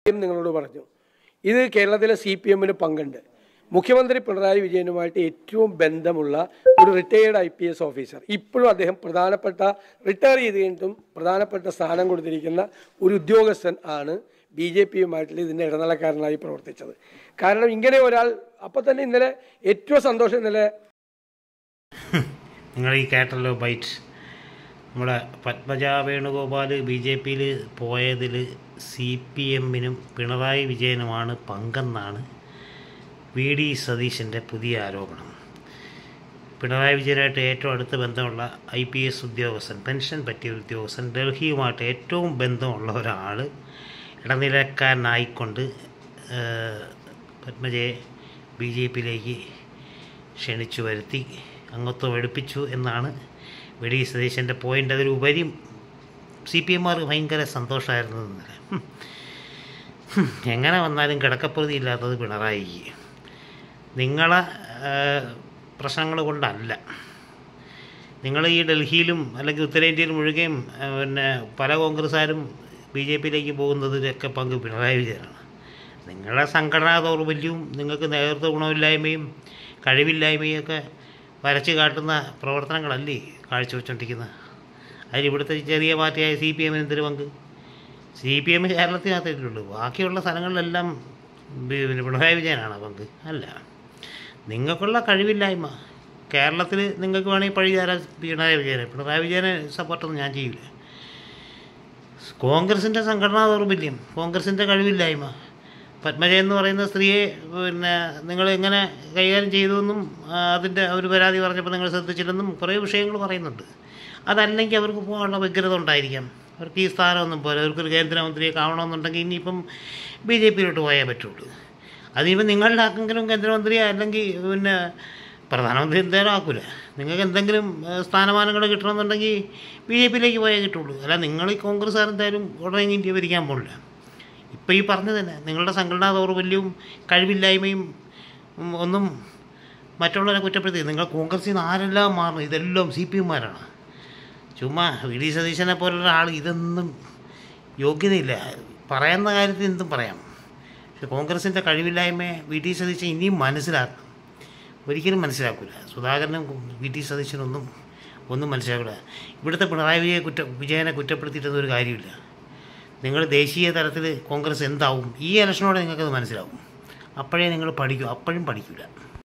നിങ്ങളോട് പറഞ്ഞു ഇത് കേരളത്തിലെ സി പി എമ്മിന് പങ്കുണ്ട് മുഖ്യമന്ത്രി പിണറായി വിജയനുമായിട്ട് ഏറ്റവും ബന്ധമുള്ള ഒരു retired I P S officer ഇപ്പോഴും അദ്ദേഹം പ്രധാനപ്പെട്ട റിട്ടയർ ചെയ്ത് കഴിഞ്ഞിട്ടും പ്രധാനപ്പെട്ട സ്ഥാനം കൊടുത്തിരിക്കുന്ന ഒരു ഉദ്യോഗസ്ഥൻ ആണ് ബി ജെ പിയുമായിട്ടുള്ള ഇതിൻ്റെ ഇടനിലക്കാരനായി പ്രവർത്തിച്ചത് കാരണം ഇങ്ങനെ ഒരാൾ അപ്പം തന്നെ ഇന്നലെ ഏറ്റവും സന്തോഷം ഇന്നലെ നിങ്ങൾ ഈ കേട്ടല്ലോ ബൈറ്റ് നമ്മുടെ പത്മജ വേണുഗോപാൽ ബി ജെ പിയിൽ പോയതിൽ സി പി എമ്മിനും പിണറായി വിജയനുമാണ് പങ്കെന്നാണ് വി ഡി സതീശൻ്റെ പുതിയ ആരോപണം പിണറായി വിജയനായിട്ട് ഏറ്റവും അടുത്ത ബന്ധമുള്ള ഐ പി എസ് ഉദ്യോഗസ്ഥൻ പെൻഷൻ പറ്റിയ ഒരു ഉദ്യോഗസ്ഥൻ ഡൽഹിയുമായിട്ട് ഏറ്റവും ബന്ധമുള്ള ഒരാൾ ഇടനിലക്കാരനായിക്കൊണ്ട് ഏഹ്, പത്മജയെ ബി ജെ പിയിലേക്ക് ക്ഷണിച്ചു വരുത്തി അംഗത്വം എടുപ്പിച്ചു എന്നാണ് വി ഡി സതീശൻ്റെ പോയിൻ്റ് അതിലുപരി സി പി എമ്മാർക്ക് ഭയങ്കര സന്തോഷമായിരുന്നു ഇന്നലെ ഹും. ഹും. എങ്ങനെ വന്നാലും കിടക്കപ്രതി ഇല്ലാത്തത് പിണറായി നിങ്ങളെ പ്രശ്നങ്ങൾ കൊണ്ടല്ല നിങ്ങൾ ഈ ഡൽഹിയിലും അല്ലെങ്കിൽ ഉത്തരേന്ത്യയിൽ മുഴുകയും ആ, പിന്നെ പല കോൺഗ്രസ്സുകാരും ബി ജെ പിയിലേക്ക് പോകുന്നതിലൊക്കെ പങ്ക് പിണറായി വിജയനാണ് നിങ്ങളുടെ സംഘടനാ ദൗർബല്യവും നിങ്ങൾക്ക് നേതൃത്വ ഗുണമില്ലായ്മയും കഴിവില്ലായ്മയും ഒക്കെ വരച്ച് കാട്ടുന്ന പ്രവർത്തനങ്ങളല്ലേ കാഴ്ചവെച്ചുകൊണ്ടിരിക്കുന്നത് അതിൽ ഇവിടുത്തെ ചെറിയ പാർട്ടിയായ സി പി എമ്മിന് എന്തൊരു പങ്ക് സി പി എം കേരളത്തിനകത്തേ ഉള്ളൂ ബാക്കിയുള്ള സ്ഥലങ്ങളിലെല്ലാം ബി- പിന്നെ പിണറായി വിജയനാണ് പങ്ക് അല്ല നിങ്ങൾക്കുള്ള കഴിവില്ലായ്മ കേരളത്തിൽ നിങ്ങൾക്ക് വേണമെങ്കിൽ പഴി തരാൻ പിണറായി വിജയനെ പിണറായി വിജയനെ സപ്പോർട്ടൊന്നും ഞാൻ ചെയ്യില്ല കോൺഗ്രസിൻ്റെ സംഘടനാ ദൗർബല്യം കോൺഗ്രസിൻ്റെ കഴിവില്ലായ്മ പത്മജ എന്ന് പറയുന്ന സ്ത്രീയെ പിന്നെ നിങ്ങൾ എങ്ങനെ കൈകാര്യം ചെയ്തുവെന്നും ആ, അതിൻ്റെ ഒരു പരാതി പറഞ്ഞപ്പോൾ നിങ്ങൾ ശ്രദ്ധിച്ചില്ലെന്നും കുറേ വിഷയങ്ങൾ പറയുന്നുണ്ട് അതല്ലെങ്കിൽ അവർക്ക് പോകാനുള്ള വ്യഗ്രത ഉണ്ടായിരിക്കാം അവർക്ക് ഈ സ്ഥാനമൊന്നും പോലെ അവർക്കൊരു കേന്ദ്രമന്ത്രിയെ കാണണമെന്നുണ്ടെങ്കിൽ ഇനിയിപ്പം ബി ജെ പിയിലോട്ട് പോയേ പറ്റുള്ളൂ അതിനിപ്പം നിങ്ങളുടെ ആർക്കെങ്കിലും കേന്ദ്രമന്ത്രിയോ അല്ലെങ്കിൽ പിന്നെ പ്രധാനമന്ത്രി എന്തായാലും ആക്കൂല നിങ്ങൾക്ക് എന്തെങ്കിലും ഏഹ്, സ്ഥാനമാനങ്ങൾ കിട്ടണമെന്നുണ്ടെങ്കിൽ ബി ജെ പിയിലേക്ക് പോയേ കിട്ടുള്ളൂ അല്ല നിങ്ങൾ ഈ കോൺഗ്രസ്സുകാർ എന്തായാലും ഉടനെ ഇനി ഇന്ത്യ ഭരിക്കാൻ പോകില്ല ഇപ്പം ഈ പറഞ്ഞു തന്നെ നിങ്ങളുടെ സംഘടനാ ദൗർബല്യവും കഴിവില്ലായ്മയും ഉം, ഒന്നും മറ്റുള്ളവരെ കുറ്റപ്പെടുത്തി നിങ്ങൾ കോൺഗ്രസിൽ നിന്ന് ആരെല്ലാം മാറണം ഇതെല്ലാം സി പി എമ്മാരാണ് ചുമ്മാ വി ഡി സതീശനെ പോലുള്ള ആൾ ഇതൊന്നും യോഗ്യതയില്ല പറയുന്ന കാര്യത്തിൽ എന്തും പറയാം പക്ഷെ കോൺഗ്രസിൻ്റെ കഴിവില്ലായ്മയെ വി ഡി സതീശൻ ഇനിയും മനസ്സിലാക്കണം ഒരിക്കലും മനസ്സിലാക്കില്ല സുധാകരനും വി ടി സതീശനൊന്നും ഒന്നും മനസ്സിലാക്കില്ല ഇവിടുത്തെ പിണറായി വിജയ കുറ്റ വിജയനെ കുറ്റപ്പെടുത്തിയിട്ടൊന്നും ഒരു കാര്യമില്ല നിങ്ങൾ ദേശീയ തലത്തിൽ കോൺഗ്രസ് എന്താവും ഈ ഇലക്ഷനോടെ നിങ്ങൾക്കത് മനസ്സിലാവും അപ്പോഴേ നിങ്ങൾ പഠിക്കൂ അപ്പോഴും പഠിക്കില്ല